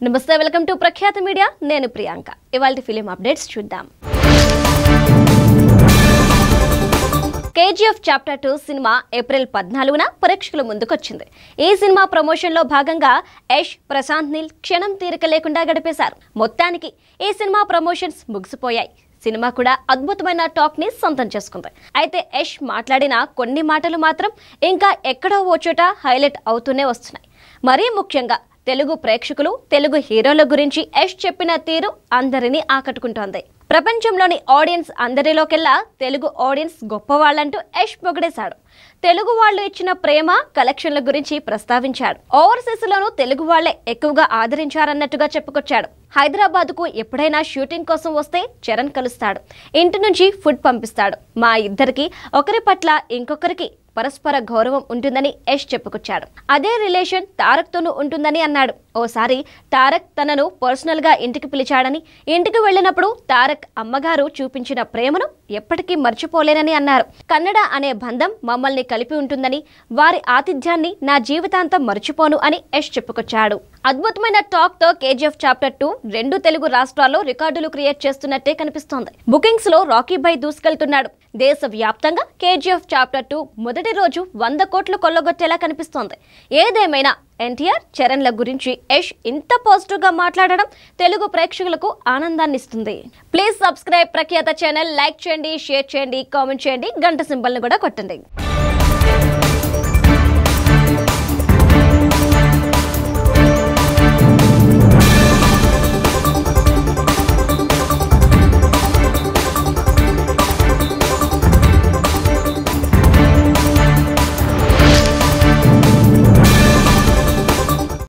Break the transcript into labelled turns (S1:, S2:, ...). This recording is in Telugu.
S1: నమస్తే వెల్కమ్ టు ప్రఖ్యాత మీడియా నేను ప్రియాంక ఇవాళ ఫిలిం అప్డేట్స్ చూద్దాం కేజీఎఫ్ చాప్టర్ టూ సినిమా ఏప్రిల్ పద్నాలుగున ప్రేక్షకుల ముందుకొచ్చింది ఈ సినిమా ప్రమోషన్ లో భాగంగా యష్ ప్రశాంత్ నీల్ క్షణం తీరిక లేకుండా గడిపేశారు మొత్తానికి ఈ సినిమా ప్రమోషన్స్ ముగిసిపోయాయి సినిమా కూడా అద్భుతమైన టాక్ ని సొంతం చేసుకుంది అయితే యష్ మాట్లాడిన కొన్ని మాటలు మాత్రం ఇంకా ఎక్కడో ఓ చోట హైలైట్ అవుతూనే వస్తున్నాయి మరీ ముఖ్యంగా తెలుగు ప్రేక్షకులు తెలుగు హీరోల గురించి యష్ చెప్పిన తీరు అందరినీ ఆకట్టుకుంటోంది ప్రపంచంలోని ఆడియన్స్ అందరిలోకెల్లా తెలుగు ఆడియన్స్ గొప్పవాళ్ళంటూ యష్ పొగిడేశాడు తెలుగు వాళ్ళు ఇచ్చిన ప్రేమ కలెక్షన్ల గురించి ప్రస్తావించాడు ఓవర్సీస్ లోనూ తెలుగు వాళ్లే ఎక్కువగా ఆదరించారన్నట్టుగా చెప్పుకొచ్చాడు హైదరాబాద్ కు ఎప్పుడైనా షూటింగ్ కోసం వస్తే చరణ్ కలుస్తాడు ఇంటి నుంచి ఫుడ్ పంపిస్తాడు మా ఇద్దరికి ఒకరి పట్ల ఇంకొకరికి పరస్పర గౌరవం ఉంటుందని యష్ చెప్పుకొచ్చాడు అదే రిలేషన్ తారక్ తోనూ ఉంటుందని అన్నాడు ఓసారి తారక్ తనను పర్సనల్ గా ఇంటికి పిలిచాడని ఇంటికి వెళ్ళినప్పుడు తారక్ అమ్మగారు చూపించిన ప్రేమను ఎప్పటికీ మర్చిపోలేనని అన్నారు కన్నడ అనే బంధం మమ్మల్ని కలిపి ఉంటుందని వారి ఆతిథ్యాన్ని నా జీవితాంతం మర్చిపోను అని యష్ చెప్పుకొచ్చాడు అద్భుతమైన టాక్ తో కేజీఎఫ్ చాప్టర్ టూ రెండు తెలుగు రాష్ట్రాల్లో రికార్డులు క్రియేట్ చేస్తున్నట్టే కనిపిస్తోంది బుకింగ్స్ లో రాకీ బై దూసుకెళ్తున్నాడు దేశ వ్యాప్తంగా కేజీఎఫ్ చాప్టర్ టూ మొదటి రోజు వంద కోట్లు కొల్లగొట్టేలా కనిపిస్తోంది ఏదేమైనా ఎన్టీఆర్ చరణ్ల గురించి యష్ ఇంత పాజిటివ్ గా మాట్లాడడం తెలుగు ప్రేక్షకులకు ఆనందాన్ని ఇస్తుంది ప్లీజ్ సబ్స్క్రైబ్ ప్రఖ్యాత ఛానల్ లైక్ చేయండి షేర్ చేయండి కామెంట్ చేయండి గంట సింబల్ ను కూడా కొట్టండి